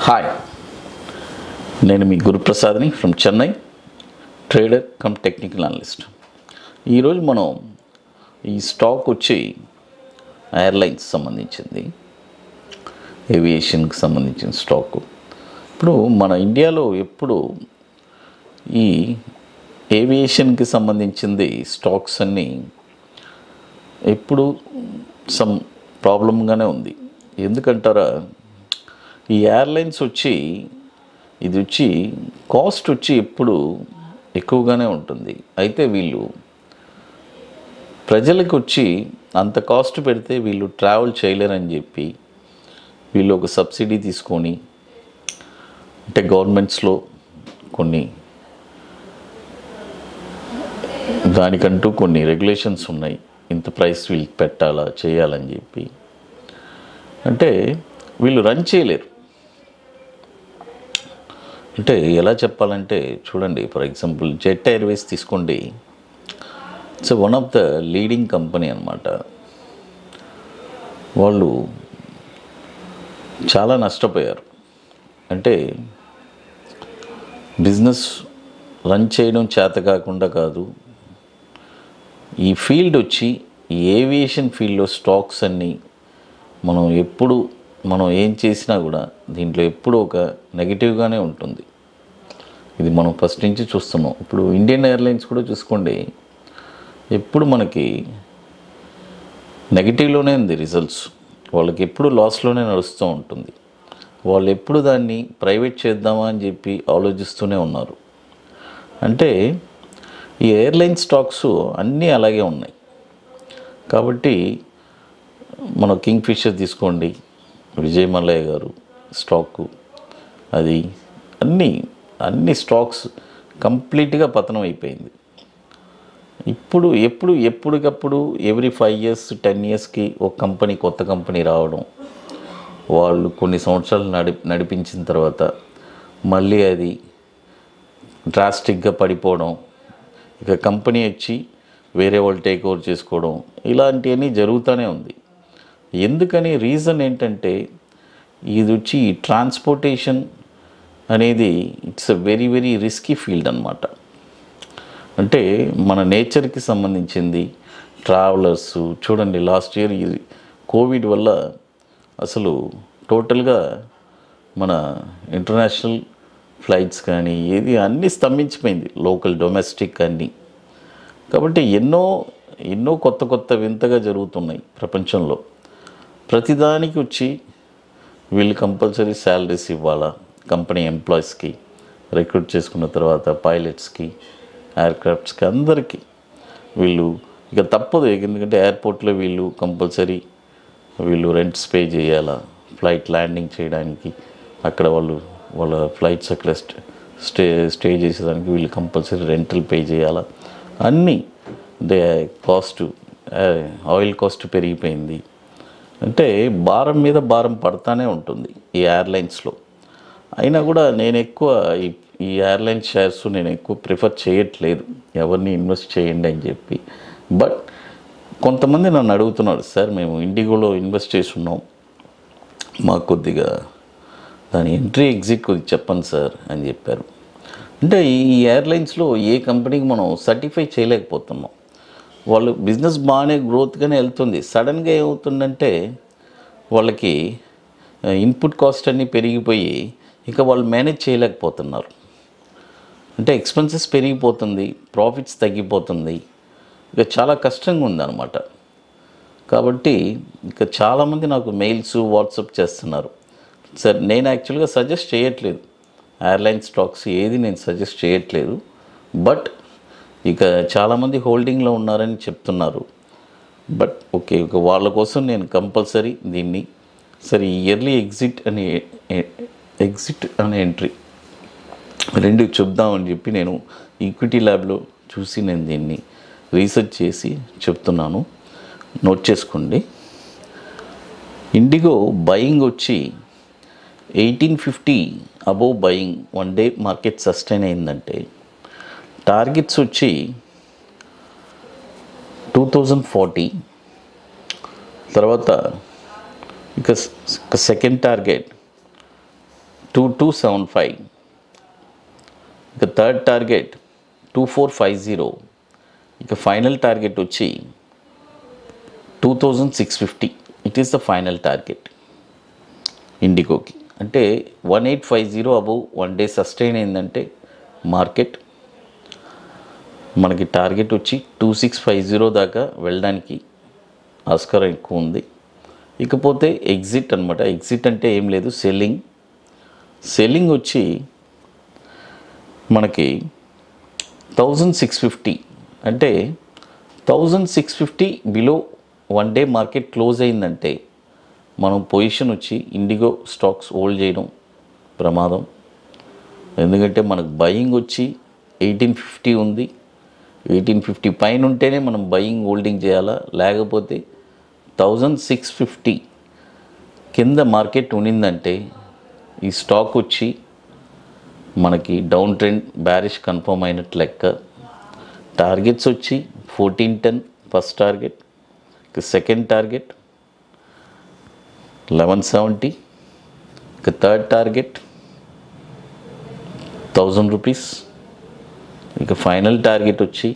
hi నేను మీ గురుప్రసాద్ని from Chennai trader cum technical analyst ఈరోజు మనం ఈ స్టాక్ వచ్చి ఎయిర్లైన్స్ సంబంధించింది ఏవియేషన్కి సంబంధించిన స్టాక్ ఇప్పుడు మన ఇండియాలో ఎప్పుడు ఈ ఏవియేషన్కి సంబంధించింది స్టాక్స్ అన్నీ ఎప్పుడు సమ్ ప్రాబ్లంగానే ఉంది ఎందుకంటారా ఈ ఎయిర్లైన్స్ వచ్చి ఇది వచ్చి కాస్ట్ వచ్చి ఎప్పుడు ఎక్కువగానే ఉంటుంది అయితే వీళ్ళు ప్రజలకు వచ్చి అంత కాస్ట్ పెడితే వీళ్ళు ట్రావెల్ చేయలేరని చెప్పి వీళ్ళు ఒక సబ్సిడీ తీసుకొని అంటే గవర్నమెంట్స్లో కొన్ని దానికంటూ కొన్ని రెగ్యులేషన్స్ ఉన్నాయి ఇంత ప్రైస్ వీళ్ళకి పెట్టాలా చేయాలని చెప్పి అంటే వీళ్ళు రన్ చేయలేరు అంటే ఎలా చెప్పాలంటే చూడండి ఫర్ ఎగ్జాంపుల్ జెట్ ఎయిర్వేస్ తీసుకోండి it's one of the leading company అనమాట వాళ్ళు చాలా నష్టపోయారు అంటే బిజినెస్ రన్ చేయడం చేత కాకుండా కాదు ఈ ఫీల్డ్ వచ్చి ఈ ఏవియేషన్ ఫీల్డ్లో స్టాక్స్ అన్నీ మనం ఎప్పుడు మనం ఏం చేసినా కూడా దీంట్లో ఎప్పుడు ఒక నెగిటివ్గానే ఉంటుంది ఇది మనం ఫస్ట్ నుంచి చూస్తున్నాం ఇప్పుడు ఇండియన్ ఎయిర్లైన్స్ కూడా చూసుకోండి ఎప్పుడు మనకి నెగిటివ్లోనే ఉంది రిజల్ట్స్ వాళ్ళకి ఎప్పుడు లాస్లోనే నడుస్తూ ఉంటుంది వాళ్ళు ఎప్పుడు దాన్ని ప్రైవేట్ చేద్దామా అని చెప్పి ఆలోచిస్తూనే ఉన్నారు అంటే ఈ ఎయిర్లైన్ స్టాక్స్ అన్నీ అలాగే ఉన్నాయి కాబట్టి మన కింగ్ ఫిషర్ తీసుకోండి విజయ్ మల్లయ్య గారు స్టాకు అది అన్నీ అన్ని స్టాక్స్ కంప్లీట్గా పతనం అయిపోయింది ఇప్పుడు ఎప్పుడు ఎప్పటికప్పుడు ఎవ్రీ ఫైవ్ ఇయర్స్ టెన్ ఇయర్స్కి ఒక కంపెనీ కొత్త కంపెనీ రావడం వాళ్ళు కొన్ని సంవత్సరాలు నడి నడిపించిన తర్వాత మళ్ళీ అది డ్రాస్టిక్గా పడిపోవడం ఇక కంపెనీ వచ్చి వేరే వాళ్ళు టేక్ ఓవర్ చేసుకోవడం ఇలాంటివన్నీ జరుగుతూనే ఉంది ఎందుకని రీజన్ ఏంటంటే ఇది వచ్చి ట్రాన్స్పోర్టేషన్ అనేది it's a very very risky field అనమాట అంటే మన నేచర్కి సంబంధించింది ట్రావెలర్స్ చూడండి లాస్ట్ ఇయర్ ఈ కోవిడ్ వల్ల అసలు టోటల్గా మన ఇంటర్నేషనల్ ఫ్లైట్స్ కానీ ఏది అన్నీ స్తంభించిపోయింది లోకల్ డొమెస్టిక్ అన్నీ కాబట్టి ఎన్నో ఎన్నో కొత్త కొత్త వింతగా జరుగుతున్నాయి ప్రపంచంలో ప్రతిదానికి వచ్చి వీళ్ళు కంపల్సరీ శాలరీస్ ఇవ్వాలా కంపెనీ ఎంప్లాయీస్కి రిక్రూట్ చేసుకున్న తర్వాత పైలట్స్కి ఎయిర్క్రాఫ్ట్స్కి అందరికీ వీళ్ళు ఇక తప్పదు ఎందుకంటే ఎయిర్పోర్ట్లో వీళ్ళు కంపల్సరీ వీళ్ళు రెంట్స్ పే చేయాలా ఫ్లైట్ ల్యాండింగ్ చేయడానికి అక్కడ వాళ్ళు వాళ్ళ ఫ్లైట్స్ అక్కడ స్టే స్టే స్టే చేసేదానికి వీళ్ళు కంపల్సరీ రెంటల్ పే చేయాలా అన్నీ దే కాస్ట్ ఆయిల్ కాస్ట్ పెరిగిపోయింది అంటే భారం మీద భారం పడతానే ఉంటుంది ఈ ఎయిర్లైన్స్లో అయినా కూడా నేను ఎక్కువ ఈ ఈ ఎయిర్లైన్ షేర్స్ నేను ఎక్కువ ప్రిఫర్ చేయట్లేదు ఎవరిని ఇన్వెస్ట్ చేయండి అని చెప్పి బట్ కొంతమంది నన్ను అడుగుతున్నారు సార్ మేము ఇండిగోలో ఇన్వెస్ట్ చేసి ఉన్నాం మాకు కొద్దిగా దాని ఎంట్రీ ఎగ్జిట్ కొద్దిగా చెప్పండి సార్ అని చెప్పారు అంటే ఈ ఎయిర్లైన్స్లో ఏ కంపెనీకి మనం సర్టిఫై చేయలేకపోతున్నాం వాళ్ళు బిజినెస్ బాగానే గ్రోత్గానే వెళ్తుంది సడన్గా ఏమవుతుందంటే వాళ్ళకి ఇన్పుట్ కాస్ట్ అన్నీ పెరిగిపోయి ఇక వాళ్ళు మేనేజ్ చేయలేకపోతున్నారు అంటే ఎక్స్పెన్సెస్ పెరిగిపోతుంది ప్రాఫిట్స్ తగ్గిపోతుంది ఇక చాలా కష్టంగా ఉందన్నమాట కాబట్టి ఇక చాలామంది నాకు మెయిల్స్ వాట్సాప్ చేస్తున్నారు సార్ నేను యాక్చువల్గా సజెస్ట్ చేయట్లేదు ఎయిర్లైన్ స్టాక్స్ ఏది నేను సజెస్ట్ చేయట్లేదు బట్ ఇక చాలామంది హోల్డింగ్లో ఉన్నారని చెప్తున్నారు బట్ ఓకే ఇక వాళ్ళ కోసం నేను కంపల్సరీ దీన్ని సరే ఇయర్లీ ఎగ్జిట్ అనే ఎగ్జిట్ అనే ఎంట్రీ రెండు చెప్దామని చెప్పి నేను ఈక్విటీ ల్యాబ్లో చూసి నేను దీన్ని రీసెర్చ్ చేసి చెప్తున్నాను నోట్ చేసుకోండి ఇండిగో బయింగ్ వచ్చి eighteen fifty above buying one day market sustain అయిందంటే టార్గెట్స్ వచ్చి టూ థౌజండ్ ఫార్టీ తర్వాత ఇక second target two two seven five ఇక third target two four five zero ఇక ఫైనల్ టార్గెట్ వచ్చి two thousand six fifty it is the final target ఇండిగోకి అంటే one eight five zero above one day sustain అయిందంటే market మనకి target వచ్చి two six five zero దాకా వెళ్ళడానికి ఆస్కారం ఎక్కువ ఉంది ఇకపోతే ఎగ్జిట్ అనమాట ఎగ్జిట్ అంటే ఏం లేదు సెల్లింగ్ సెల్లింగ్ వచ్చి మనకి థౌజండ్ సిక్స్ ఫిఫ్టీ అంటే thousand six fifty below one day market close అయిందంటే మనం పొజిషన్ వచ్చి ఇండిగో స్టాక్స్ హోల్డ్ చేయడం ప్రమాదం ఎందుకంటే మనకు బయింగ్ వచ్చి ఎయిటీన్ ఫిఫ్టీ ఉంది ఎయిటీన్ ఫిఫ్టీ పైన ఉంటేనే మనం బయింగ్ హోల్డింగ్ చేయాలా లేకపోతే థౌజండ్ సిక్స్ ఫిఫ్టీ కింద మార్కెట్ ఉండిందంటే ఈ స్టాక్ వచ్చి మనకి డౌన్ ట్రెండ్ బ్యారిష్ కన్ఫర్మ్ అయినట్టు లెక్క టార్గెట్స్ వచ్చి ఫోర్టీన్ టెన్ ఫస్ట్ టార్గెట్ ఇక సెకండ్ టార్గెట్ లెవెన్ సెవెంటీ ఇక థర్డ్ టార్గెట్ థౌజండ్ రూపీస్ ఇక ఫైనల్ టార్గెట్ వచ్చి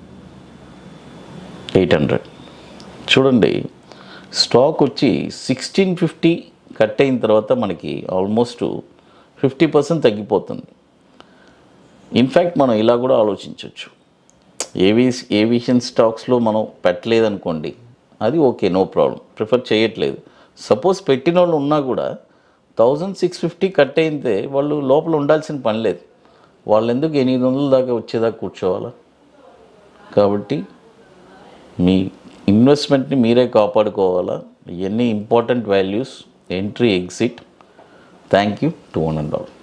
ఎయిట్ హండ్రెడ్ చూడండి స్టాక్ వచ్చి సిక్స్టీన్ ఫిఫ్టీ కట్ అయిన తర్వాత మనకి ఆల్మోస్ట్ ఫిఫ్టీ పర్సెంట్ తగ్గిపోతుంది ఇన్ఫ్యాక్ట్ మనం ఇలా కూడా ఆలోచించవచ్చు ఏవి ఏవియేషన్ స్టాక్స్లో మనం పెట్టలేదనుకోండి అది ఓకే నో ప్రాబ్లం ప్రిఫర్ చేయట్లేదు సపోజ్ పెట్టిన వాళ్ళు ఉన్నా కూడా థౌజండ్ సిక్స్ ఫిఫ్టీ కట్ అయితే వాళ్ళు లోపల ఉండాల్సిన పని లేదు వాళ్ళు ఎందుకు ఎనిమిది వందల దాకా వచ్చేదాకా కూర్చోవాలా కాబట్టి మీ ఇన్వెస్ట్మెంట్ని మీరే కాపాడుకోవాలా ఇవన్నీ important values entry exit thank you to one and all